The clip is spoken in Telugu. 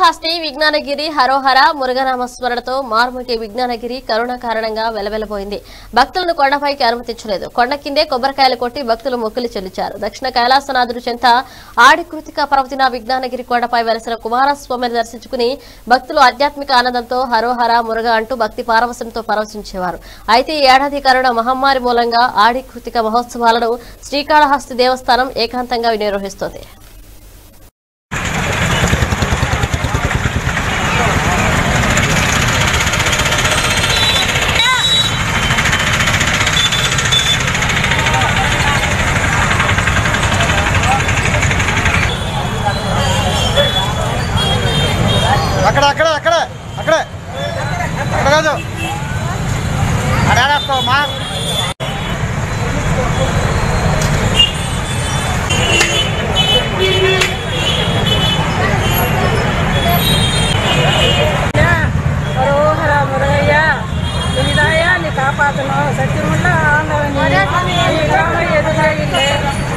శ్రీకాళహస్తి విజ్ఞానగిరి హరోహర మురుగనామ స్మరణతో మార్ముగి విజ్ఞానగిరి కరోనా కారణంగా వెలవెలబోయింది భక్తులను కొండపైకి అనుమతించలేదు కొండ కిందే కొబ్బరికాయలు కొట్టి భక్తులు మొక్కులు చెల్లించారు దక్షిణ కైలాసనాథుడు చెంత ఆడి కృతిక పర్వతిన విజ్ఞానగిరి కొండపై వెలసిన కుమారస్వామిని దర్శించుకుని భక్తులు ఆధ్యాత్మిక ఆనందంతో హరోహర మురుగ అంటూ భక్తి పారవశంతో పరవశించేవారు అయితే ఈ ఏడాది కరోనా మహమ్మారి మూలంగా ఆడి కృతిక మహోత్సవాలను శ్రీకాళహస్తి దేవస్థానం ఏకాంతంగా నిర్వహిస్తోంది అక్కడ అక్కడ అక్కడ అక్కడే అక్కడ కాదు అడాడక్కో మా హరోహర మురగయ్య నీ దయాన్ని కాపాతను సత్యముള്ള ఆండవని ఈ గ్రామ ఎదురగిల్లే